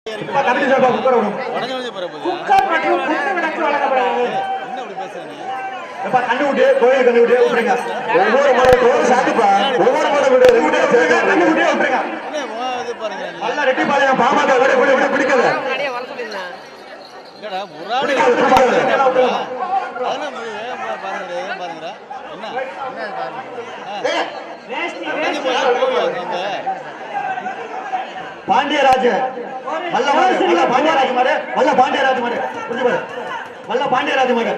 Committee சார்பாக உட்கார விடும் உடஞ்சு உடஞ்சு போற போகுது குக்கர் மற்றும் குத்து விளக்கு வழங்கப்படுகிறது என்ன இப்படி பேசுறீங்க எப்பா கண்டு விட்டு கோயில் கண்டு விட்டு விட்டுருங்க ஒவ்வொரு மாடம் கோயில் சாப்பிப்பா ஒவ்வொரு மாடம் விட்டு ரெண்டு விட்டு விட்டுருங்க கண்டு விட்டு விட்டுருங்க என்ன உன் இது பாருங்க நீ. நல்லா ரெட்டி பாளையம் பாமக விட விட விட பிடிக்கல இல்லடா ஒரு ஆள் பிடிக்காது, பிடிக்காது. அதெல்லாம் போய் வேகம் பா- பாருங்கடா வேகம் பாருங்கடா என்ன என்ன இது பாருங்க ஆ. வேஷ்டி உடஞ்சு வேஷ்டி போய் போய் அங்க பாண்டியராஜ் வல்ல மாடு வல்ல பாண்டியராஜ் மாடு வல்ல பாண்டியராஜ் மாடு புரிஞ்சு பாரு வல்ல பாண்டியராஜ் மாடு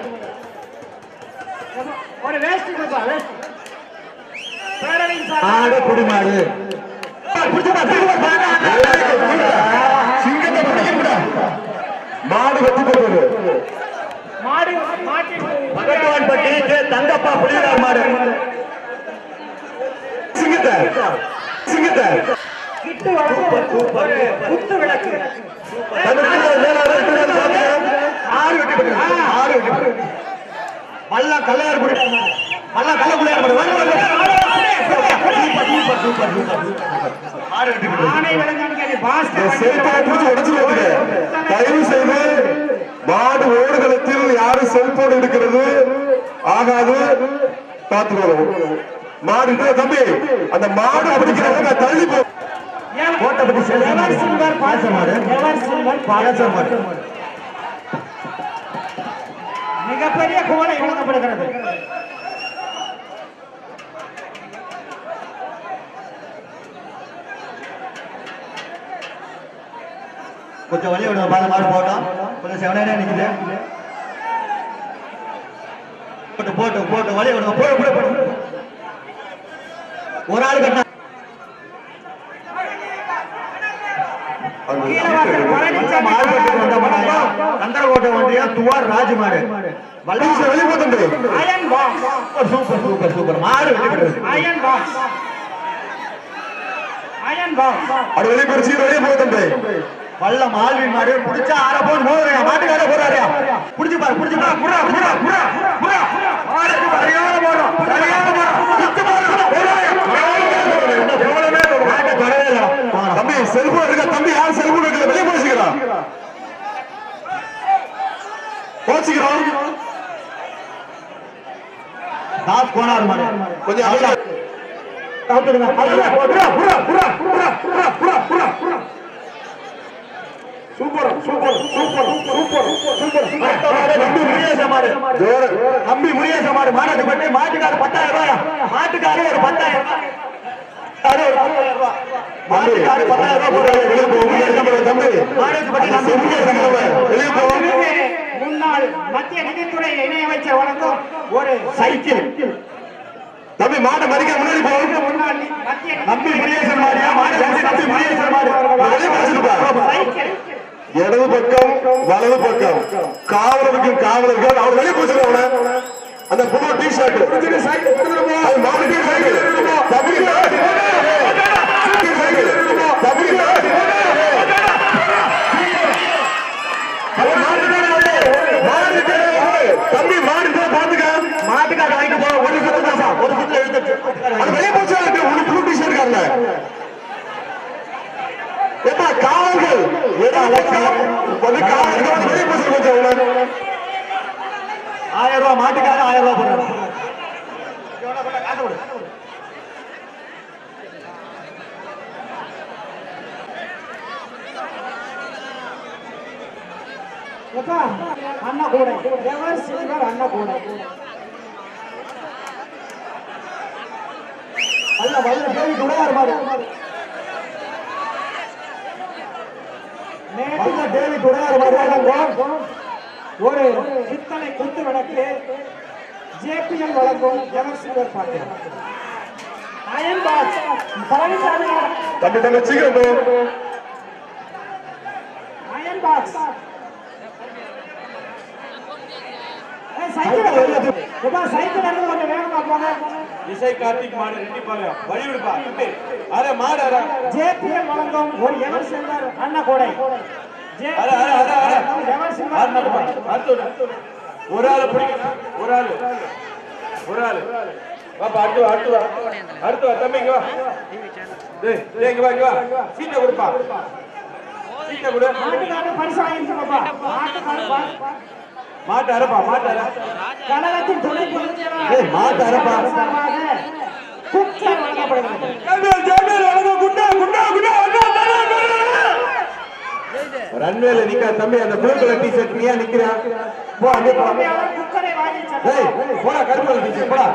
ஒரு வேஷ்டி கொடுப்பா வேஷ்டி பேரவையின் சார்பாக ஆடு குடிமாடு புடிச்சு பாரு, புடிச்சு பாரு. சிங்கத்தை பிடிக்கக்கூடா. மாடு வெட்டி போகுது மாடு மாட்டின் பகட்டுவான்பட்டி கே. தங்கப்பா புலியூரார் மாடு சிங்கத்தை சிங்கத்தை கிட்டு வழங்கும் ஒரு குத்து விளக்கு தடுப்புல மேல வர எட்டு நாள் பாருங்க. ஆறு வெட்டி போட்டு ஆறு வெட்டி போட்டு வல்ல கல்லையார் குடி வல்ல கள்ள புள்ளையார் மாடு வர, வர, வர. Super, super, super, super, super. ஆறு வெட்டி போட்டு ஆணை விளங்கான்கடி பாஸ்கர் செல்போனை பிடிச்சு உடைச்சு வைத்துங்க. தயவு செய்து மாடு ஓடுகளத்தில் யாரு செல்போன் எடுக்கிறது ஆகாது பார்த்துக்கணும் மாடு இதோ தம்பி அந்த மாடு பிடிக்கிறவங்க தள்ளி போ கோட்டைப்பட்டி செல்வம் எவர் சில்வர் பாச மாடு எவர் சில்வர் பாயாச மாடு மிகப்பெரிய கோலை வழங்கப்படுகிறது கொஞ்சம் வழி விடுங்க பாத மாடு போட்டோம் கொஞ்சம் செவனே நிக்குது போட்டு போட்டு போட்டு வழி விடுங்க போடு போடு போடு ஒரு ஆள் கட்டினா கீழவாசல் பழனிசாமி மார்க்கெட்டுக்கு வந்த மாடாயா கந்தரகோட்டை ஒன்றியா துவார் ராஜு மாடு வள்ளி வெளியே போ தம்பி iron box super super super மாடு வெட்டி போடுது அயன் பாக்ஸ் அயன் பாக்ஸ் அது வெளியே பிரிச்சு வெளியே போ தம்பி வல்ல மால்வி மாடு புடிச்சா ஆற போன் மோதுறியா மாட்டுக்கார போறாரியா புடிச்சு பாரு புடிச்சு பாரு புறா புறா புறா புறா மாடு சரியான போடும் சரியான போடும் சுத்து போடும் எவ்வளவுமே மாட்டை தொடவே இல்லை போறான். தம்பி செல்போன் இருக்க தம்பி யார் செல்போன் எடுக்கல வெளியே போச்சுக்கிறான் போச்சுக்கிறோம் டாப் கோனார் மாடு கொஞ்சம் அகல. காத்துடுங்க அதுல புறா புறா புறா புறா புறா புறா புறா புறா super super super super super தம்பி முருகேச மாடு ஜோர தம்பி முருகேச மாடு மாடு பட்டி மாட்டுக்காரு பத்தாயிரம் ரூபாயா மாட்டுக்காரு ஒரு பத்தாயிரம் ரூபாய் அது ஒரு பத்தாயிரம் ரூபாய் மாட்டுக்காரு பத்தாயிரம் ரூபாய் போடுறாரு வெளியே போ முருகேச மாடு தம்பி மாடு பட்டி அந்த நம்பி செல்போன் எடுக்கிறவன் வெளியே போ முன்னாள் மத்திய நிதித்துறை இணையமைச்சர் வழங்கும் ஒரு சைக்கிள் தம்பி மாட்டை மறிக்க முன்னாடி போ முன்னாள் நி- மத்திய நம்பி முருகேசன் மாடியா மாடு வந்து நம்பி முருகேசன் மாடு வெளியே போச்சுப்பா சைக்கிள் இடது பக்கம் வலது பக்கம் காவலருக்கு காவலர்கள் அவர் வெளியே போச்சு அவன அந்த புது டி ஷர்ட் அது மாடு டி சைக்கிள் தம்பி சைக்கிள் தம்பி தம்பி மாடு பாத்துக்க மாட்டுக்காரு வாங்கிட்டு போ ஒரு சுத்து தான் சார் ஒரு சுத்துல எழுந்துச்சு அது வெளியே போச்சு உனக்கு புது டி ஷர்ட் காரல ஏப்பா காவல்கள் ஏதா வந்து காவல்கள் வந்து வெளியே போச்சு கொஞ்சம் அவன ஆயிரம் ரூபாய் மாட்டுக்காரு ஆயிரம் ரூபாய் போடுறாரு காசு கொடு எப்பா அண்ணா கூட எவர் சில்வர் அண்ணா கூட அல்ல வல்ல தேவி துணையார் மாடு வல்ல தேவி துணையார் மாடு வழங்கும் ஒரு பித்தளை குத்து விளக்கு ஜேபிஎல் வழங்கும் எவர் சில்வர் பாத்திரம் அயன் பாக்ஸ் பழனிசாமி தம்பி தம்பி சீக்கிரம் போ அயன் பாக்ஸ் சைக்கிள் எப்பா சைக்கிள் எடுத்து கொஞ்சம் வேகமா போங்க இசை கார்த்திக் மாடு ரெட்டிப்பாளையம் வழி விடுப்பா தம்பி அரே மாடு அரே ஜேபிஎல் வழங்கும் ஒரு எவர் சில்வர் அண்ணா கோடை அரே அரே அரே அரே எவர் சில்வர் ஆறு அண்ணா மாடுப்பா கோடை அடுத்து விடு. ஒரு ஆள் பிடிக்கணும் ஒரு ஆள் ஒரு ஆள் வாப்பா அடுத்து வா அடுத்து வா அடுத்து வா தம்பி இங்க வா டேய் டேய் இங்க வா இங்க வா சீட்டை கொடுப்பா சீட்டை கொடு மாட்டுக்காரர் பரிசு வாங்கிருக்கோம்ப்பா மாட்டுக்காரர் பா- மாட்டு அரப்பா மாட்டு அர கழகத்தின் துணை பொதுச் செயலாளர் ஏய், மாட்டு அரப்பா. சார்பாக குக்கர் வழங்கப்படுகிறது ஜாமியல் ஜாமியல் வணங்க குண்டா குண்டா குண்டா குண்டா, குண்டா, குண்டா. ரன்வேல நிக்க தம்பி அந்த ப்ளூ கலர் டி-ஷர்ட் நீ ஏன் நிக்கிற போ அங்கே போ உரிமையாளர் குக்கரை வாங்கி ஏய் சென்றார் போடா கருப்பு கலர் டி-ஷர்ட் போடா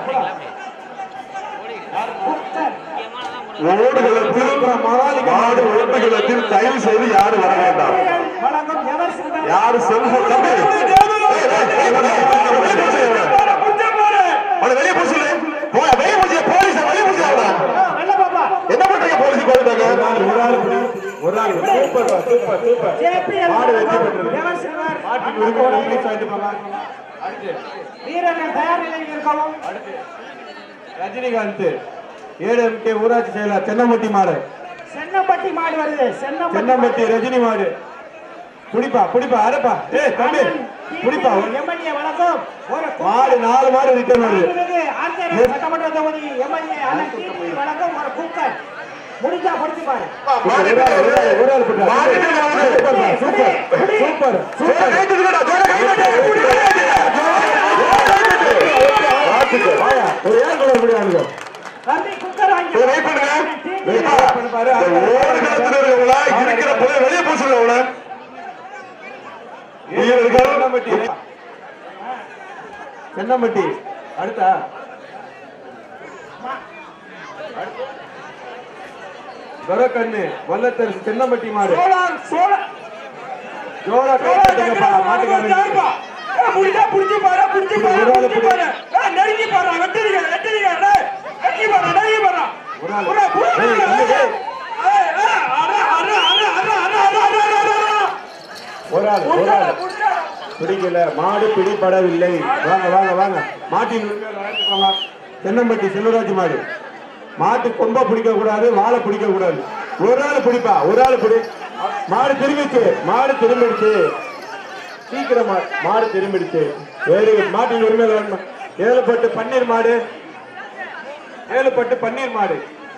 குக்கர் ஓடுகளத்தில் மாடு ஓட்டுகளத்தில் தயவு செய்து யாரும் வர வேண்டாம் வழங்கும் எவர் சிறுவர் யாரு செல்போன் தம்பி ஏய், ஏய், ஏய், வெளியே போச்சு இவனை. அவனை வெளியே போச்சு போய் வெளியே போச்சு போலீஸ் வெளியே போச்சு அவனை வெள்ள பாப்பா என்ன பண்றீங்க போலீஸ் போயிட்டாங்க ஒரு ஆள் பிடி. ஒரு ஆள் சூப்பர் சூப்பர் சூப்பர் ஜேபிஎல் மாடு வெற்றி வழங்கும் பெற்றது. எவர் சிறுவர் மாட்டின் உரிமையாளர் ப்ளீஸ் வாங்கிட்டு போங்க அடுத்து வீரர்கள் தயார் நிலையில் இருக்கவும் அடுத்து ரஜினிகாந்த் ஏடிஎம்கே ஊராட்சி செயலர் தென்னம்பட்டி மாடு சென்னப்பட்டி மாடு வருது சென்னப்பட்டி தென்னம்பட்டி ரஜினி மாடு புடிப்பா புடிப்பா அரப்பா ஏய் தம்பி புடிப்பா எம்எல்ஏ வழங்கும் ஒரு மாடு நாலு மாடு ரிட்டர்ன் வருது மாண்புமிகு ஆந்திர சட்டமன்ற தொகுதி எம்எல்ஏ அண்ணன் டிடி வழங்கும் ஒரு குக்கர் முடிஞ்சா படிச்சு பாரு ஒரு ஆள், ஒரு ஆள், ஒரு ஆள் போட்டா. மாடு நாலு. சூப்பர் சூப்பர் சூப்பர் ஜோர கை தட்டுங்கடா, ஜோர கை தட்டு. வாழ்த்துக்கள். வாயா, ஒரு ஏர் கூட முடியாது தம்பி குக்கர் வாங்கி சரி, wait பண்ணுங்க. டிடி ஏப்பா, இந்த ஓடுகளத்தில் இருக்கிறவங்களா, இருக்கிற போய் வெளியே போக சொல்லுங்க அவனை. வீரர்கள் தென்னம்பட்டி தென்னம்பட்டி அடுத்தா துரக்கண்ணு வல்லத்தரசு தென்னம்பட்டி மாடு சோழர் சோழர் ஜோரா கைப்பற்றுங்கப்பா மாட்டுக்காரங்க புடிச்சா புடிச்சு பாரு புடிச்சு பாரு ஒரு ஆளு புடிச்சு பாரு ஏய், நெருங்கி பாரு வெட்டிருக்க வெட்டிருக்க டேய் நெருங்கி பாரு நெருங்கி பாரு ஒரு ஆளு. ஒரு புடி ஏய், தம்பி, ஏய். ஏய் ஏய் அட அட அட அட அட அட அட அட அட ஒரு ஆள் ஒரு ஆள் பிடிக்கல மாடு பிடிபடவில்லை வாங்க வாங்க வாங்க மாட்டின் உரிமையாளர் அழைத்துட்டு வாங்க. தென்னம்பட்டி செல்வராஜ் மாடு மாட்டு கொம்ப பிடிக்க கூடாது வாழை பிடிக்க கூடாது ஒரு ஆள் பிடிப்பா ஒரு ஆள் பிடி மாடு திரும்பிச்சு மாடு திரும்பிடுச்சு சீக்கிரமா மாடு திரும்பிடுச்சு வெரி குட் மாட்டின் உரிமையாளர் வேணுமா? ஏழுப்பட்டு பன்னீர் மாடு ஏழுப்பட்டு பன்னீர் மாடு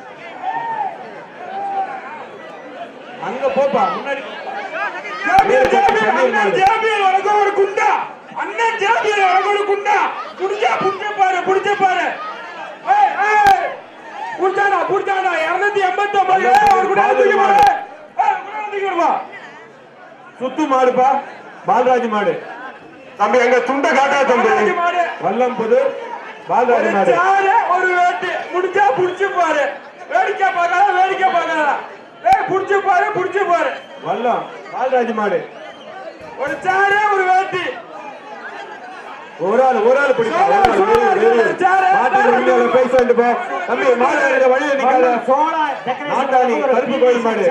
அங்க போப்பா முன்னாடி ஜாபியல் ஜாபியல் அண்ணன் ஜாபியல் உனக்கு ஒரு குண்டா அண்ணன் ஜாபியல் உனக்கு ஒரு குண்டா புடிச்சா புடிச்ச பாரு புடிச்ச பாரு ஏய் ஏய் புடிச்சாடா புடிச்சாடா 289 ஏய் ஒரு குண்டா தூக்கி பாரு ஏய் குண்டா தூக்கி வருவா சுத்து மாடுப்பா பாலராஜ் மாடு தம்பி எங்க துண்டை காட்டா தம்பி மாடு வல்லம் புது பாலராஜ் ஒரு மாடு சாரு ஒரு வேட்டு முடிச்சா புடிச்சு பாரு வேடிக்கை பார்க்காத வேடிக்கை பார்க்காத ஏய் புடிச்சு பாரு புடிச்சு பாரு வல்லம் பாலராஜ் மாடு ஒரு சாரு ஒரு வேட்டி ஒரு ஆள் ஒரு ஆள் பிடிப்பா ஒரு ஆள், ஒரு ஆள், ஒரு ஆள். மாட்டு உரிமையாளர் பேச வேண்டும் போ. தம்பி மாடு வழியில வழியில நிக்காத சோழா நாட்டாணி, டெக்கரேஷன் கருப்பு கோயில் மாடு.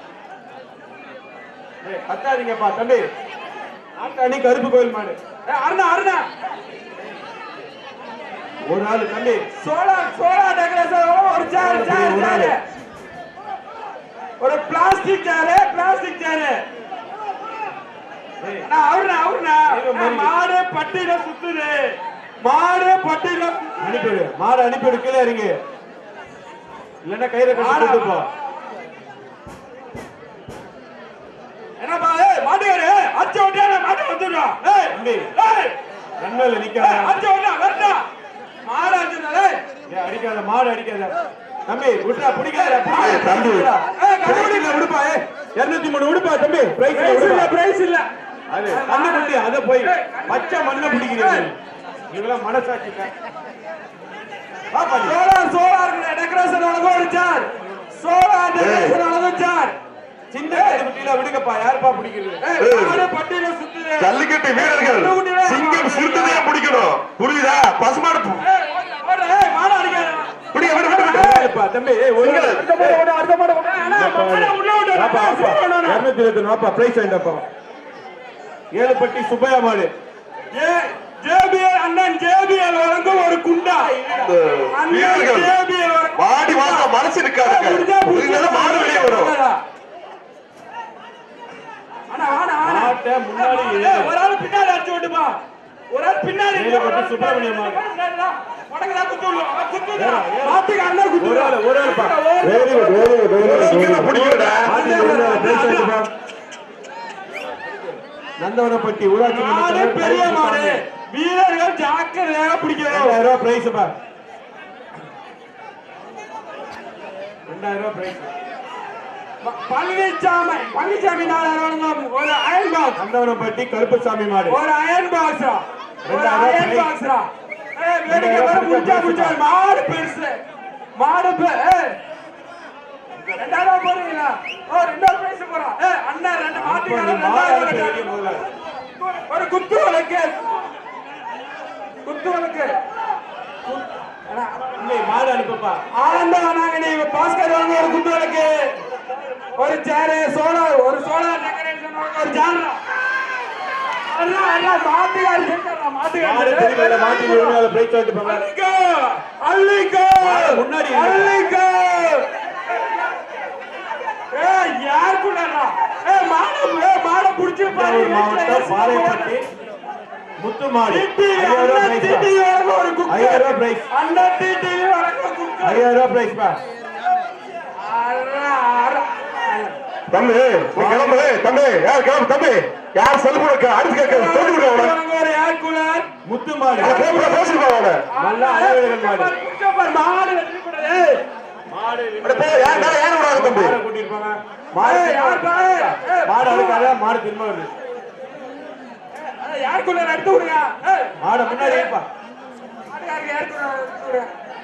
ஏய், கத்தாதீங்கப்பா தம்பி நாட்டாணி கருப்பு கோயில் மாடு ஏய், அருணா அருணா ஒரு ஆள் தம்பி சோழா சோழா டெக்கரேஷன் ஒரு சேர் சேர் சேர் ஒரு பிளாஸ்டிக் சேரு பிளாஸ்டிக் சேரு ஏய், நான் அவருண்ணா அவருண்ணா ஐயோ, மணி. மாடு பட்டியில சுத்துது மாடு பட்டியில அனுப்பிடு மாடு அனுப்பிடு கீழே இறங்கி இல்லன்னா கையில கட்டி மாடா. கூட்டு போ என்னப்பா ஏய் மாட்டுக்காரு அச்ச ஓட்டியா மாட்டு வந்துடுறா ஏய் தம்பி. ஏய் நன்மையில நிக்காத அச்ச ஓட்டியா வரட்டா மாடு அடிச்சுடா ஏய் ஏய், அடிக்காத மாடு அடிக்காத தம்பி விட்டா பிடிக்காத ஏய், தம்பி. ஏய் கண்டுபிடி பிரைஸ்ல விடுப்பா ஏய் 203 விடுப்பா தம்பி பிரைஸ்ல பிரைஸ் இல்ல விடுப்பா பிரைஸ் இல்ல அது கண்ணு குட்டி அத போய் பச்சை மண்ணை பிடிக்கிறீங்க இதெல்லாம் மனசாட்சி இல்ல. வாப்பா நீ. சோலார் சோலார் டெக்கரேஷன் உனக்கு ஒரு சார் சோலார் டெக்கரேஷன் உனக்கு சார் சின்ன கண்ணு குட்டியில விடுங்கப்பா யாருப்பா பிடிக்கிறது ஏய் மாடு பட்டியில சுத்துது ஜல்லிக்கட்டு வீரர்கள் சிங்கம் சிறுத்தையே பிடிக்கணும் புரியுதா பசுமாடு பு- ஏய் ஓடு, ஓடு, ஏய் மாடு அடிக்காத பிடிக்க விடு விடு விடு ஏய்ப்பா, தம்பி ஏய் ஒரு சிங்கள். அடுத்த மாடு ஓடு, அடுத்த மாடு ஓடு. அண்ணா, மாடு உள்ள விடு, வாப்பா, நான் வாப்பா. பேசுறேன் நானு. 223 வாப்பா பிரைஸ் வாங்கிட்டப்பா ஏழுப்பட்டி சுப்பையா மாடு ஏய், JBL அண்ணன் JBL வழங்கும் ஒரு குண்டா இந்த அண்ணன் வீரர்கள் JBL வழங்கும் வாடி வாங்க மனசு இருக்காதுங்க முடிஞ்சா புடிச்சு இதனால மாடு வெளியே வரும் அண்ணா, வாண்ணா, வாண்ணா. மாட்டை முன்னாடி ஏய், ஒரு ஆள் பின்னாடி அடிச்சு விட்டுப்பா ஒரு ஆள் பின்னாடி ஏழு ஒரு பட்டு ஆள் சுப்பிரமணியம் பின்னாடி. மாடு. உனக்கு தான் குத்து விழும். அவன் குத்து விழும். ஏறா, ஏறா. மாட்டுக்கு அண்ணன் குத்து ஒரு ஆள் விழும். ஒரு ஆள்ப்பா ஒரு very good very good very good சிங்கத்தை பிடிக்கணும்டா மாட்டு பிரைஸ் வாங்கிட்டப்பா நந்தவனப்பட்டி ஊராட்சி மன்ற மாடு தலைவர் பெரிய கருப்பு மாடு சாமி. வீரர்கள் ஜாக்கிரதையாக பிடிக்கணும் ரெண்டாயிரம் ரூபாய் பிரைஸ் பா ரெண்டாயிரம் ரூபாய் பிரைஸ் ப- பழனிசாமி பழனிசாமி நாடாளுமன்றம் ஒரு அயன் பாக்ஸ் நந்தவனப்பட்டி கருப்புசாமி மாடு ஒரு அயன் பாக்ஸ் ஒரு ரெண்டாயிரம் அயன் ரூபாய். பாக்ஸ் ஏய் வேடிக்கை பாரு முடிச்சா முடிச்சா மாடு பெருசு மாடு பெ ஏய். ரெண்டாயிரம் போறீங்களா ஓ ரெண்டாயிரம் பேச போறோம் ஏய் அண்ணா ரெண்டு அப்ப நீ மாட்டுக்காரன் மாடு ரெண்டாயிரம் அனுப்பி வைக்க கட்டாரு. முதல்ல. ஒரு குத்து வழக்கு குத்து வழக்கு அண்ணா, இல்லை, மாடு அனுப்புப்பா ஆனந்தம் நாங்க நீ பாஸ்கர் வாங்க ஒரு குத்து விளக்கு ஒரு சேரு சோலார் ஒரு சோலார் டெக்கரேஷன் ஒரு சேர் அல்ல அல்ல மாட்டுக்காரி சேர்க்கலாம் மாடு திரும்ப மாட்டுக்காரி மாட்டி உரிமையாளர் பிரைஸ் வாங்கிட்டு போங்க அள்ளிக்கோ அள்ளிக்கோ முன்னாடி அள்ளிக்கோ ஏய் யாருக்குள்ளா ஏய் மாடு ஏய் மாடு புடிச்சு பாரு தஞ்சாவூர் மாவட்டம் பாளையப்பட்டி முத்து மாடு டிடி ஐயாயிரம் ரூபாய் அண்ணன் பிரைஸ் டிடி வழங்க ஒரு குக்கு ஐயாயிரம் ரூபாய் பிரைஸ் அண்ணன் டிடி வழங்க குக்கு ஐயாயிரம் ரூபாய் பிரைஸ் பா அரா அரா தம்பி நீ கிளம்பு தம்பி யார் கிளம்பு தம்பி யார் செல்பு அடுத்து கேட்க சொல்லி கொடுக்க அவனை வழங்க ஒரு ஏர் கூலர் முத்து மாடு அதை பேப்பரை பேசிட்டு போ அவனை நல்ல அழகுகள் மாடு குக்கப்பார் மாடு வெற்றி பெற்றது மாடு அட போ யார் மேல யார் விடாத தம்பி மாடை கூட்டிட்டு போங்க மாடு ஏய், யார் பா? ஏய், மாடு அழுக்காத மாடு திரும்ப வருது ஏய், ஏர் கூலர் எடுத்து விடுங்க ஏய், மாடை முன்னாடி வைப்பா மாட்டுக்காரருக்கு ஏர் கூலர் எடுத்து விடுங்க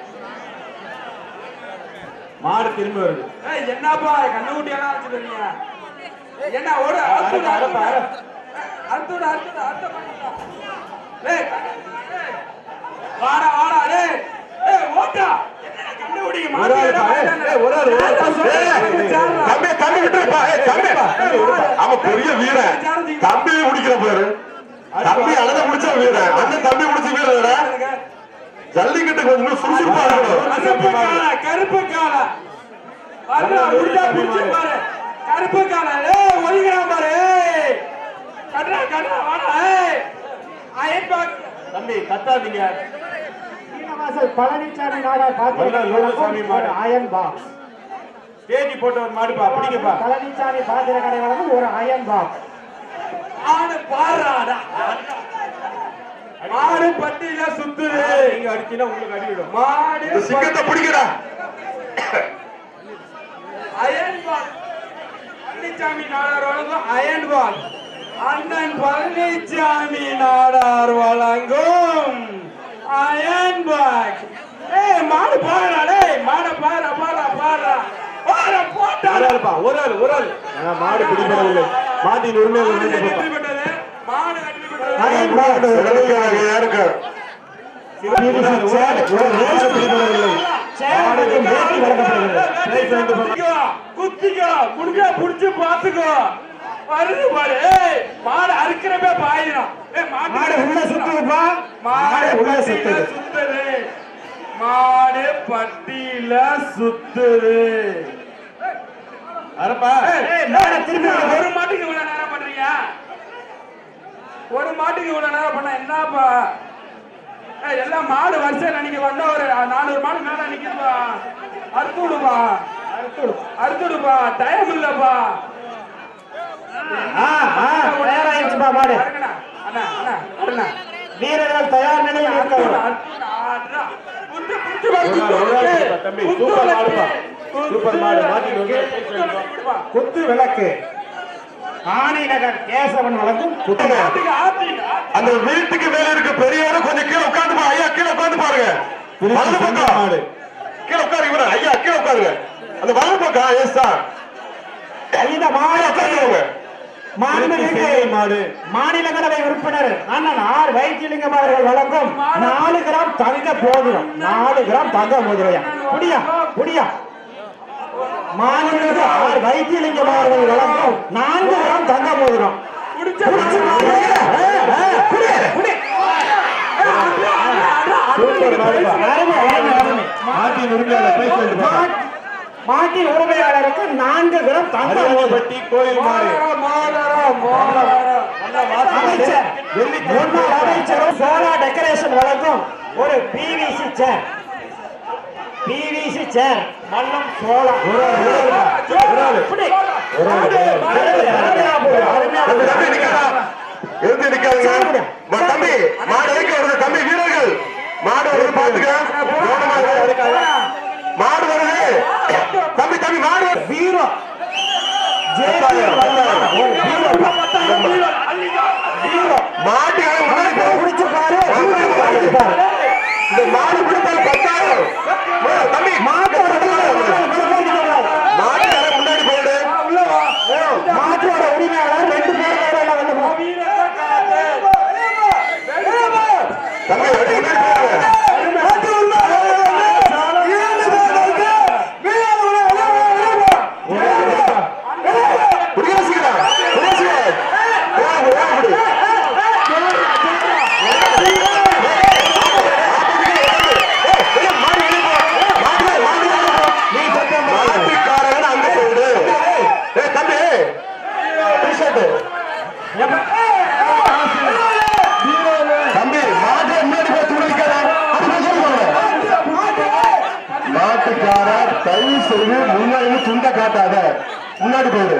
மாடு திரும்ப வருது ஏய், என்னப்பா கண்ணுக்குட்டி எல்லாம் வச்சுட்டு இருக்கீங்க என்ன ஓடு அறுத்து விடு, அறுத்து விடு. ஏய், அறுத்து விடு, அறுத்து விடு, அறுத்து விடு. ஏய், ஏய், வாடா வாடா டேய் ஏய் ஓட்டா என்னடா கண்டுபிடிக்க ஒரு ஆள் பா, ஏய், ஏய், ஒரு ஆள், ஒரு ஆள். மாட்டேன் தம்பி தம்பி விட்டுருப்பா ஏய், தம்பி அவன் பெரிய வீரன் தம்பி முடிக்கிற பேரு தம்பி அழக முடிச்ச வீரன் அண்ணன் தம்பி முடிச்ச வீரன் ஜல்லிக்கட்டுக்கு கொஞ்சம் சுறுசுறுப்பா இருக்கணும் கருப்பு கால கருப்பு கால அண்ணா முடிஞ்சா முடிச்சு பாரு கருப்பு கால ஏய் ஒதுங்கிறான் பாரு ஏய் கட்றா கட்றா வாடா ஏய் அயன் பாக்ஸ் தம்பி கத்தாதீங்க சீனவாசல் பழனிசாமி நாடார் வல்ல லோகசாமி மாடு. பாத்திர அயன் பாக்ஸ் தேடி போட்ட ஒரு மாடுப்பா பிடிங்கப்பா பழனிசாமி பாத்திர கடை வழங்கும் ஒரு அயன் பாக்ஸ் ஆடு பாராடா மாடு பட்டியில சுத்துது நீங்க அடிச்சீங்கன்னா உங்களுக்கு அடிவிடும் மாடு இந்த சிங்கத்தை பிடிக்கடா அயன் பால் பழனிசாமி நாடார் வழங்கும் அயன் பால் அண்ணன் பழனிசாமி நாடார் வழங்கும் அயன் பால் ஏய் மாடு பாடுறா டேய் மாட பாடுறா பாடுறா பாடுறா பாடுறா போட்டா ஒரு ஆள்ப்பா ஒரு ஆள் ஒரு ஆள் ஆ, மாடு பிடிபடவில்லை மாட்டின் உரிமையாளர் மாடு வந்து வெற்றி பெற்றது மாடு வெற்றி பெற்றது அயன் பாக்ஸ் சிவலிங்கம் யாருக்கு பிடிபடவில்லை சேலத்துக்கு பேட்டி வழங்கப்படுகிறது பிரைஸ் வாங்கிட்டு போங்க குத்திக்கோ குத்திக்கோ முடிஞ்சா புடிச்சு பாத்துக்கோ வருது பாரு ஏய் மாடு அறுக்கிறப்ப பாயிரும் ஏய் மாடு உள்ள சுத்துதுப்பா மாடு உள்ள பட்டியில சுத்துது சுத்துது மாடு பட்டியில சுத்துது அரப்பா ஏய், மாடை திருப்பி என்ன, விடு. ஒரு மாட்டுக்கு இவ்வளவு நேரம் பண்றீங்க ஒரு மாட்டுக்கு இவ்வளவு நேரம் பண்ண என்னப்பா ஏய், எல்லாம் மாடு வரிசையில நிக்க வந்தா ஒரு நானூறு மாடு மேல நிக்குதுப்பா அறுத்து விடுப்பா அறுத்து விடுப்பா டைம் இல்லப்பா ஆ ஆ தயாராயிருச்சுப்பா மாடு அண்ணா அண்ணா அண்ணா அண்ணா வீரர்கள் தயார் நிலையில் இருக்கவும் ஒரு ஆள் ஒரு ஆள் கொடுப்பா, தம்பி சூப்பர் மாடுப்பா சூப்பர் மாடு மாட்டின் உரிமையாளர் பிரைஸ் வாங்கிட்டு போங்க. குத்து விளக்கு ஆணி நகர் கேசவன் வழங்கும் குத்து விளக்கு. அந்த வீட்டுக்கு மேல இருக்க பெரியவரும் கொஞ்சம் கீழே உட்கார்ந்து பா ஐயா கீழே உட்கார்ந்து பாருங்க வலது திருச்சி பக்கம் மாடு கீழே உட்காரு இவரு ஐயா கீழே உட்காருங்க அந்த வலது பக்கம் எஸ் சார் இந்த மாடு உட்காந்துருவாங்க மாண்புமிகு திருச்சி மாடு மாநிலங்களவை உறுப்பினர் அண்ணன் ஆர் வைத்தியலிங்கம் அவர்கள் வழங்கும் நாலு கிராம் தங்க மோதிரம் நாலு கிராம் தங்க மோதிரம் புடியா புடியா மாநிலங்களவை ஆர் வைத்தியலிங்கம் அவர்கள் வழங்கும் நான்கு கிராம் தங்க மோதிரம் புடிச்சு வாங்க. ஆ, ஆ, புடி, புடி. சூப்பர் மாடுப்பா அருமை, அருமை, அருமை. மாட்டின் உரிமையாளர் பிரைஸ் வாங்கிட்டு போங்க. மாட்- மாட்டின் உரிமையாளருக்கு நான்கு கிராம் தங்க மோதிரம் அரியப்பட்டி கோயில் மாடு அமைச்சர் வெள்ளி முன்னாள் அமைச்சரும் சோலா டெக்கரேஷன் வழங்கும் ஒரு பிவிசி சேர் பிவிசி சேர் மல்லம் சோலா ஒரு ஆள் ஒரு ஆள் ஒரு ஆள் புடி. ஒரு ஆள் அருமை, அருமையா போகுது, அருமையா தம்பி போகுது. தம்பி நிக்கிறா எழுந்து நிக்காதீங்க மா, தம்பி மாடு வைக்க வருது தம்பி வீரர்கள் மாடு வருது பாத்துக்க கவனமா இரு. மாடு வருது தம்பி தம்பி மாடு வருது வீரம் பத்தாயிரம், பத்தாயிரம். மாட்டுக்காக முன்னாடி போ. பிடிச்சு பாரு பிடிச்சு பாரு இந்த மாடு பிடித்தால் பத்தாயிரம் ஓ, தம்பி மாட்டோட மாட்டுக்காக முன்னாடி போடு மாட்டோட உரிமையாளர் ரெண்டு பேர் வேற எல்லாம் வந்து போ. தம்பி வண்டி முன்னாடி போடுங்க குடியாசிக்கிறா குடியாசிக்கிறா ஓடு ஓடு மாட்டுக்காரன் அங்க போயிடு ஏய் தம்பி டிஷர்ட் தம்பி மாட்டை முன்னாடி போய் துணிக்காத மாட்டுக்காரர் தயவு செய்து முன்னாடி துண்ட காட்டாத முன்னாடி போயிடு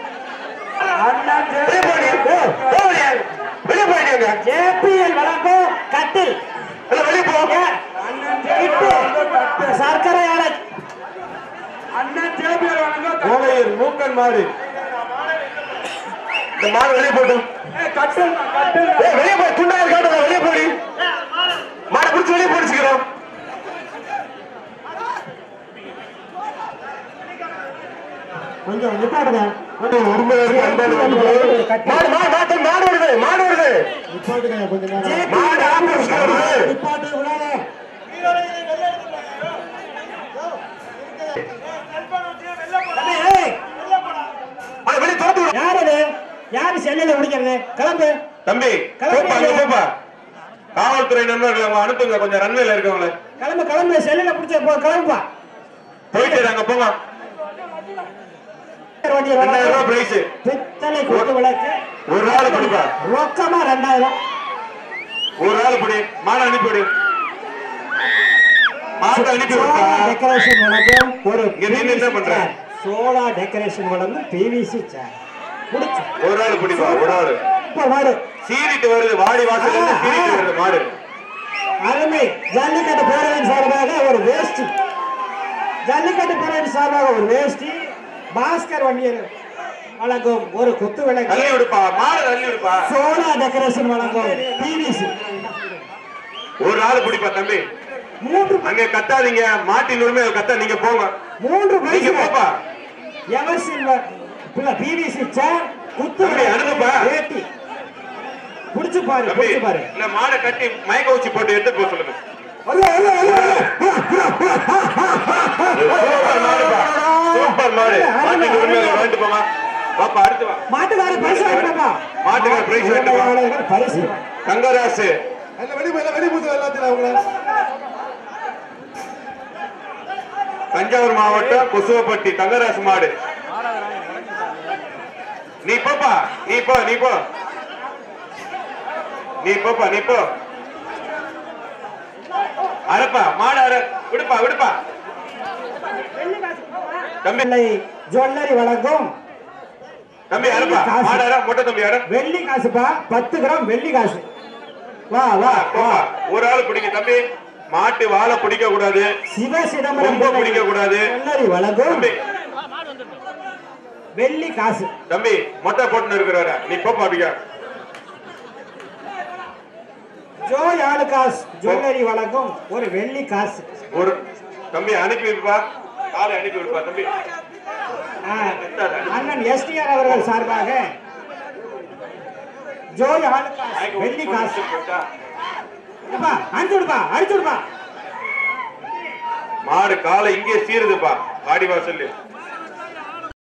வெளியே போயிடு. ஏய், ஏய், வெளியே போயிடுங்க JPL வழங்கும் கட்டில் எல்லாம் வெளியே போ இட்டு சர்க்கரை ஆலை அண்ணன் ஜேபிஎல் வணக்கம் கோவையில் மூக்கன் மாடு இந்த மாடு வெளியே போட்டு கட்டல் கட்டல் ஏய் வெளியே போய் துண்டாக காட்டுங்க வெளியே போடி மாடை பிடிச்சி வெளியே போடிச்சுக்கிறோம் கொஞ்சம் நிப்பாட்டுங்க உண்மையா இருக்கு அன்பான நண்பர்களே. மாடு மாடு மாட்டு மாடு வருது மாடு வருது நிப்பாட்டுங்க கொஞ்ச நேரம் மாடு ஆப்போசிட்ல வருது நிப்பாட்டு விடாத தம்பி, ஏய், அதை வெளியே துரத்து விடு. யார் அது யாரு செல்லையில முடிக்கிறது கிளம்பு தம்பி போப்பா அங்க போப்பா காவல்துறை நண்பர்கள் அவங்க அனுப்புங்க கொஞ்சம் ரன்வேல இருக்கவங்கள கிளம்பு கிளம்பு செல்லுல பிடிச்ச போ கிளம்புப்பா போயிட்டு அங்க போங்க வண்டி ரெண்டாயிரம் ரூபாய் பிரைஸ் பித்தளை குத்து விளக்கு ஒரு நாள் படிப்பா ரொக்கமா ரெண்டாயிரம் ஒரு நாள் படி மாடை அனுப்பிவிடு மாட்டை அனுப்பி விடுப்பா டெக்கரேஷன் வழங்கும் ஒரு இங்க நின்னு என்ன பண்ற? சோலா டெக்கரேஷன் வழங்கும் பிவிசி சேர் முடிச்சு ஒரு நாள் படிப்பா ஒரு நாள் இப்ப மாடு சீரிட்டு வருது வாடி வாசல் இருந்து சீரிட்டு வருது மாடு அருமை ஜல்லிக்கட்டு பேரவையின் சார்பாக ஒரு வேஷ்டி ஜல்லிக்கட்டு பேரவையின் சார்பாக ஒரு வேஷ்டி பாஸ்கர் வண்டியர் வழங்கும் ஒரு குத்து விளக்கு தள்ளி விடுப்பா மாடு தள்ளி விடுப்பா சோலா டெக்கரேஷன் வழங்கும் பிவிசி ஒரு நாள் பிடிப்பா தம்பி மூன்று அங்க கத்தாதீங்க மாட்டின் உரிமை கத்தா நீங்க போங்க மூன்று நீங்க போப்பா எவர் சில்வர் இல்ல பிவிசி சேர் குத்து தம்பி, அனுப்புப்பா. வேட்டி புடிச்சு பாரு தம்பி புடிச்சு பாரு இல்ல மாடை கட்டி மயக்க வச்சு போட்டு எடுத்து போக சொல்லுங்க சூப்பர் மாடுப்பா சூப்பர் மாடு மாட்டின் உரிமை வாங்கிட்டு போங்க பாப்பா அடுத்து வா மாட்டுக்கார பரிசு வாங்கிட்டப்பா மாட்டுக்கார பிரைஸ் வாங்கிட்டு போ பரிசு தங்கராசு எல்லாத்தையும் தஞ்சாவூர் மாவட்டம் கொசுவப்பட்டி தங்கராசு மாடு நீ போப்பா நீ போ நீ போ நீ போப்பா நீ போ அரப்பா மாடு அர விடுப்பா விடுப்பா தம்பி பிள்ளை ஜுவல்லரி வழங்கும் தம்பி அரப்பா மாடு அர மொட்டை தம்பி அர வெள்ளி காசுப்பா பத்து கிராம் வெள்ளி காசு வா வா வா போப்பா ஒரு ஆள் பிடிக்க தம்பி மாட்டு வாழை பிடிக்க கூடாது சிவ சிதம்பரம் ரொம்ப பிடிக்க கூடாது ஜுவல்லரி வழங்கும் தம்பி வெள்ளி காசு தம்பி மொட்டை போட்டுன்னு இருக்கிறவர நீ போப்பா அப்படியா ஜோய் ஆலுகாஸ் ஜுவல்லரி வழங்கும் ஒரு வெள்ளி காசு ஒரு தம்பி அனுப்பி விடுப்பா காலை அனுப்பி விடுப்பா தம்பி ஆ, அண்ணன் எஸ்டிஆர் அவர்கள் சார்பாக ஜோய் ஆலுகாஸ் வெள்ளி காசு எப்பா, அனுப்பிச்சு விடுப்பா அனுப்பிச்சு விடுப்பா மாடு காலை இங்கே சீருதுப்பா வாடி வாசல்ல